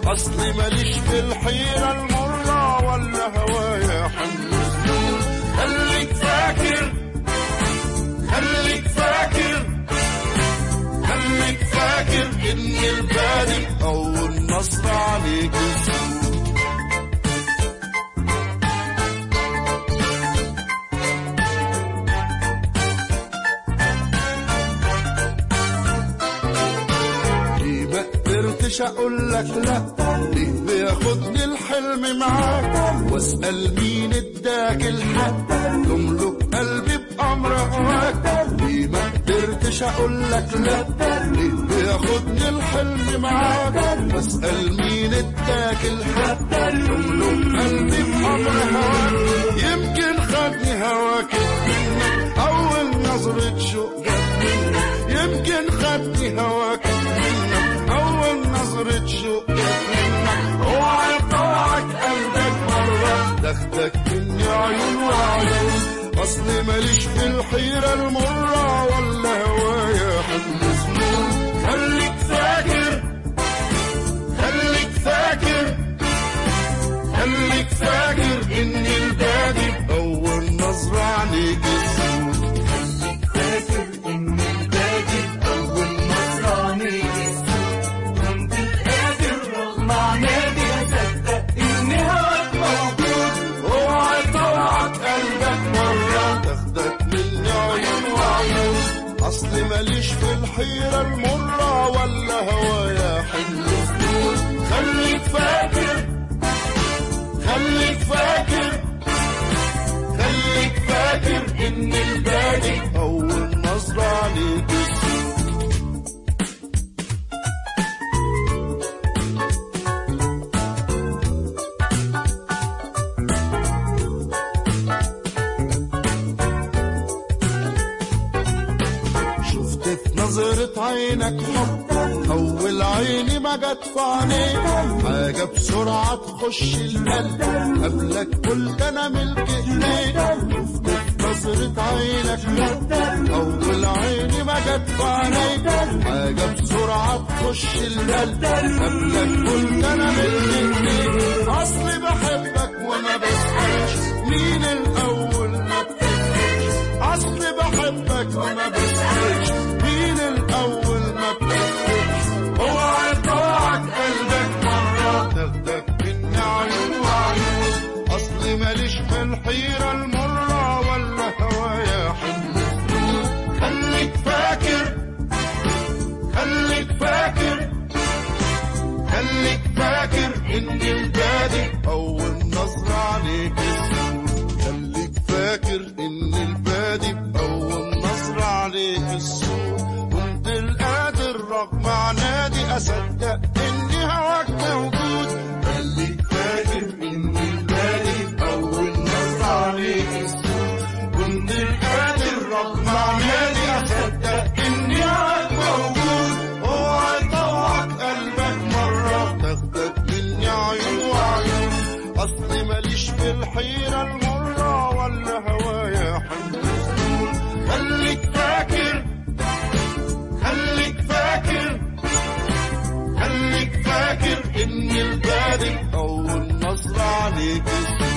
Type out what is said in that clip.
اصلي ماليش في الحيرة المرة ولا هوايا حمل خليك فاكر خليك فاكر خليك فاكر ان البادئ اول نصر عليك السوق ليه ما قدرتش اقول لك لا ليه بياخدني الحلم معاك واسال مين اداك الحق تملك قلبي بامر هواك ليه ما قدرتش اقول لك لا ليه بياخدني الحلم معاك واسال مين اداك الحق تملك قلبي بامر هواك يمكن خدني هواك منك اول نظرة شوق جت منك يمكن خدني هواك منك أول نظرة شوق جت منك اوعى طوعك قلبك مرة تاخدك مني عيون وعيون أصلي ماليش في الحيرة المرة ولا هوايا حد سنون خليك فاكر خليك فاكر خليك فاكر إن البادئ أول نظرة عليك السود فاكر ان الباقي اول نصراني كنت القادر رغم عنادي اصدق ان هواك موجود اوعى طوعك قلبك مرة تاخدك مني عيون وعيون اصلي ماليش في الحيرة المرة ولا هوايا حلو فلوس خليك فاكر خليك فاكر خليك فاكر ان البادئ اول نظرة عليك السوق شفت في نظرة عينك حب أول عيني ما جت في عينيك حاجة بسرعة تخش القلب قبلك قلت أنا ملك إيديك شفت في نظرة عينك حب أول عيني ما جت في عينيك حاجة بسرعة تخش القلب قبلك قلت أنا ملك إيديك أصلي بحبك وما بسألش مين الأول ما بتفرقش أصلي بحبك وما بسألش مين الأول ما بتفرقش اوعى طوعك قلبك مرة تاخدك مني عيون وعيون أصلي ماليش في الحيرة المرة ولا هوايا حلو خليك فاكر خليك فاكر خليك فاكر إن البادئ أول نظرة عليك السود خليك فاكر إن البادئ أول نظرة عليك السود كنت القادر رغم عنادي أصدق إن هواك موجود خليك فاكر إن البادئ أول نظرة عليك السود كنت القادر رغم عنادي أصدق إن هواك موجود اوعى طوعك قلبك مرة تاخدك مني عيون وعيون أصلي ماليش في الحيرة المرة ولا هوايا حمل خليك فاكر خليك فاكر خليك فاكر إن البادئ أول نصر عليك السوق